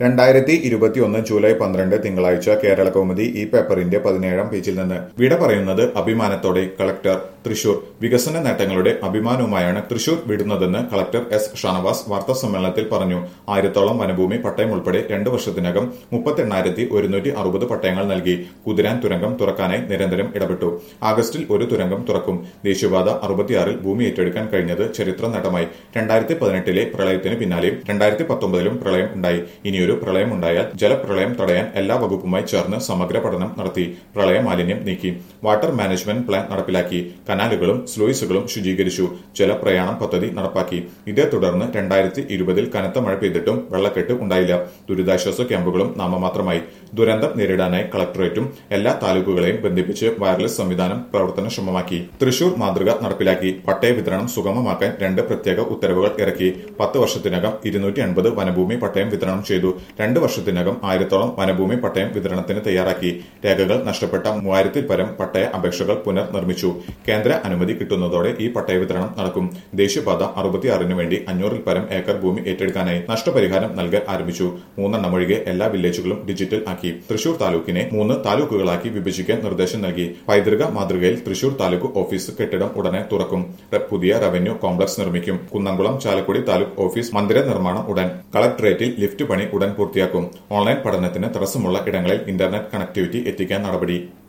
രണ്ടായിരത്തി ഇരുപത്തിയൊന്ന് ജൂലൈ പന്ത്രണ്ട് തിങ്കളാഴ്ച കേരള കൗമുദി ഈ പേപ്പറിന്റെ പതിനേഴാം പേജിൽ നിന്ന് വിട പറയുന്നത് അഭിമാനത്തോടെ കളക്ടർ തൃശൂർ വികസന നേട്ടങ്ങളുടെ അഭിമാനവുമായാണ് തൃശൂർ വിടുന്നതെന്ന് കളക്ടർ എസ് ഷാനവാസ് വാർത്താ സമ്മേളനത്തിൽ പറഞ്ഞു ആയിരത്തോളം വനഭൂമി പട്ടയം ഉൾപ്പെടെ രണ്ട് വർഷത്തിനകം മുപ്പത്തെണ്ണായിരത്തി ഒരുന്നൂറ്റി അറുപത് പട്ടയങ്ങൾ നൽകി കുതിരാൻ തുരങ്കം തുറക്കാനായി നിരന്തരം ഇടപെട്ടു ആഗസ്റ്റിൽ ഒരു തുരങ്കം തുറക്കും ദേശീയപാത അറുപത്തിയാറിൽ ഭൂമി ഏറ്റെടുക്കാൻ കഴിഞ്ഞത് ചരിത്ര നേട്ടമായി രണ്ടായിരത്തി പതിനെട്ടിലെ പ്രളയത്തിന് പിന്നാലെയും രണ്ടായിരത്തി പത്തൊമ്പതിലും പ്രളയം ഉണ്ടായി ഇനിയൊരു പ്രളയം ഉണ്ടായാൽ ജലപ്രളയം തടയാൻ എല്ലാ വകുപ്പുമായി ചേർന്ന് സമഗ്ര പഠനം നടത്തി പ്രളയ മാലിന്യം നീക്കി വാട്ടർ മാനേജ്മെന്റ് പ്ലാൻ നടപ്പിലാക്കി കനാലുകളും സ്ലൂയിസുകളും ശുചീകരിച്ചു ജലപ്രയാണം പദ്ധതി നടപ്പാക്കി ഇതേ തുടർന്ന് രണ്ടായിരത്തി ഇരുപതിൽ കനത്ത മഴ പെയ്തിട്ടും വെള്ളക്കെട്ട് ഉണ്ടായില്ല ദുരിതാശ്വാസ ക്യാമ്പുകളും നാമമാത്രമായി ദുരന്തം നേരിടാനായി കളക്ടറേറ്റും എല്ലാ താലൂക്കുകളെയും ബന്ധിപ്പിച്ച് വയർലെസ് സംവിധാനം പ്രവർത്തനക്ഷമമാക്കി തൃശൂർ മാതൃക നടപ്പിലാക്കി പട്ടയ വിതരണം സുഗമമാക്കാൻ രണ്ട് പ്രത്യേക ഉത്തരവുകൾ ഇറക്കി പത്ത് വർഷത്തിനകം ഇരുന്നൂറ്റി അൻപത് വനഭൂമി പട്ടയം വിതരണം ചെയ്തു രണ്ട് വർഷത്തിനകം ആയിരത്തോളം വനഭൂമി പട്ടയം വിതരണത്തിന് തയ്യാറാക്കി രേഖകൾ നഷ്ടപ്പെട്ട മൂവായിരത്തിൽ പരം പട്ടയ അപേക്ഷകൾ പുനർനിർമ്മിച്ചു കേന്ദ്ര അനുമതി കിട്ടുന്നതോടെ ഈ പട്ടയ വിതരണം നടക്കും ദേശീയപാത അറുപത്തിയാറിന് വേണ്ടി അഞ്ഞൂറിൽ പരം ഏക്കർ ഭൂമി ഏറ്റെടുക്കാനായി നഷ്ടപരിഹാരം നൽകാൻ ആരംഭിച്ചു മൂന്നെണ്ണം ഒഴികെ എല്ലാ വില്ലേജുകളും ഡിജിറ്റൽ ആക്കി തൃശൂർ താലൂക്കിനെ മൂന്ന് താലൂക്കുകളാക്കി വിഭജിക്കാൻ നിർദ്ദേശം നൽകി പൈതൃക മാതൃകയിൽ തൃശൂർ താലൂക്ക് ഓഫീസ് കെട്ടിടം ഉടനെ തുറക്കും റെ- പുതിയ റവന്യൂ കോംപ്ലക്സ് നിർമ്മിക്കും കുന്നംകുളം ചാലക്കുടി താലൂക്ക് ഓഫീസ് മന്ദിര നിർമ്മാണം ഉടൻ കളക്ടറേറ്റിൽ ലിഫ്റ്റ് പണി ഉടൻ പൂർത്തിയാക്കും ഓൺലൈൻ പഠനത്തിന് തടസ്സമുള്ള ഇടങ്ങളിൽ ഇന്റർനെറ്റ് കണക്ടിവിറ്റി എത്തിക്കാൻ നടപടി